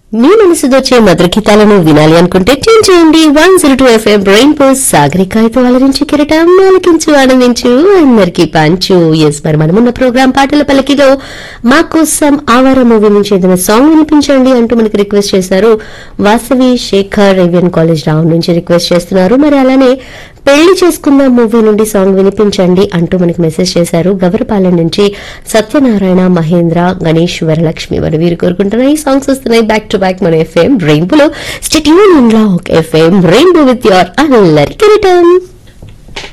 మీ మనసు దోచే మధుర గీతాలను వినాలి అనుకుంటే ట్యూన్ చేయండి one zero two FM brain post సాగరికాయతో అలరించి కిరటం ఆలకించు ఆనందించు అందరికీ పంచు ఎస్ మరి మనమున్న ప్రోగ్రాం పాటల పలికిలో మా కోసం ఆవార మూవీ నుంచి ఏదైనా సాంగ్ వినిపించండి అంటూ మనకి రిక్వెస్ట్ చేశారు వాసవి శేఖర్ రేవియన్ కాలేజ్ రావు నుంచి రిక్వెస్ట్ చేస్తున్నారు మరి అలానే పెళ్లి చేసుకున్న మూవీ నుండి సాంగ్ వినిపించండి అంటూ మనకి మెసేజ్ చేశారు గవరపాలెం నుంచి సత్యనారాయణ మహేంద్ర గణేష్ వరలక్ష్మి వారు వీరు కోరుకుంటున్న ఈ సాంగ్స్ వస్తున్నాయి బ్యాక్ టు బ్యాక్ మన ఎఫ్ఎం రెయిన్బోలో stay tune in rock FM rainbow with your Allari కిరీటం